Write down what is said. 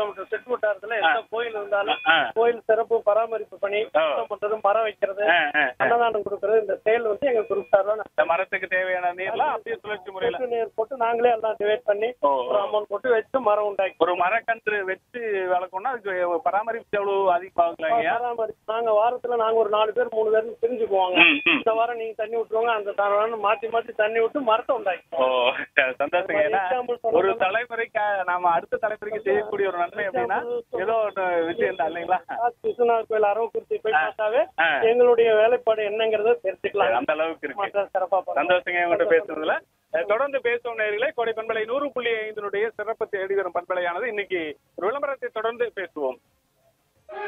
Kilometre சுற்று வட்டாரத்துல எந்த கோயில் இருந்தாலும் ஆ. கோயில் சிறப்பு பராமரிப்பு பணி ஓ. சுத்தம் பண்றது மரம் வைக்கிறது ஆ, ஆ, ஆ. அன்னதானம் கொடுக்கறது இந்த செயல் வந்து எங்க குரூப் சார்பா இந்த மரத்துக்கு தேவையான நீர்லாம் அப்படியே சுழற்சி முறையில சொட்டு நீர் போட்டு நாங்களே எல்லாம் டிவைட் பண்ணி ஓ, ஒரு அமௌண்ட் போட்டு வச்சு மரம் உண்டாக்கி ஒரு மரக்கன்று வச்சு வளர்க்கணும்னா அதுக்கு பராமரிப்பு எவ்வளவு அதிகமாகலைங்கய்யா பராமரிப்பு நாங்க வாரத்துல நாங்க ஒரு நாலு பேர் மூணு பேர் பிரிஞ்சுக்குவாங்க ம், ம். இந்த வாரம் நீங்க தண்ணி விட்டுருவாங்க அந்த வாரம் மாத்தி மாத்தி தண்ணி விட்டு மரத்தை உண்டாக்கி ஓ சந்தோஷங்க ஏன்னா Example சொன்னா ஒரு தலைமுறைக்கு நாம அடுத்த தலைமுறைக்கு செய்யக்கூடிய ஒரு நன்மை அப்படின்னா ஏதோ ஒரு விஷயம் தான் இல்லைங்களா விஸ்வநாத் கோயில் அரவக்குறிச்சி போய் பார்த்தாவே ஆ. எங்களுடைய வேலைப்பாடு என்னங்கிறத தெரிஞ்சுக்கலாம் அந்த அளவுக்கு இருக்கு மற்ற சிறப்பா பார்க்கலாம். சந்தோஷங்க உங்கள்கிட்ட பேசுறதுல அஹ் தொடர்ந்து பேசும் நேர்களே கோடை பண்பலை நூறு புள்ளி ஐந்தினுடைய சிறப்பு தேடி வரும் பண்பலையானது இன்னைக்கு ஒரு விளம்பரத்தை தொடர்ந்து பேசுவோம்